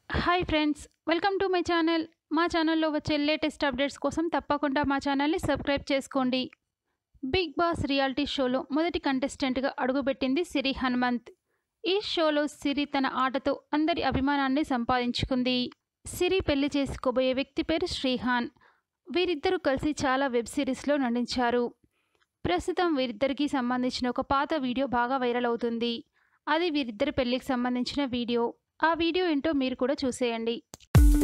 hi friends welcome to my channel మా ఛానల్లో వచ్చే లేటెస్ట్ అప్డేట్స్ కోసం తప్పకుండా మా ఛానల్ని సబ్స్క్రైబ్ చేసుకోండి బిగ్ బాస్ రియాలిటీ షోలో మొదటి కంటెస్టెంట్గా అడుగుపెట్టింది సిరి హనుమంత్ ఈ షోలో సిరి తన ఆటతో అందరి అభిమానాన్ని సంపాదించుకుంది సిరి పెళ్లి చేసుకోబోయే వ్యక్తి పేరు శ్రీహాన్ వీరిద్దరూ కలిసి చాలా వెబ్ సిరీస్లో నటించారు ప్రస్తుతం వీరిద్దరికీ సంబంధించిన ఒక పాత వీడియో బాగా వైరల్ అవుతుంది అది వీరిద్దరి పెళ్లికి సంబంధించిన వీడియో ఆ వీడియో ఏంటో మీరు కూడా చూసేయండి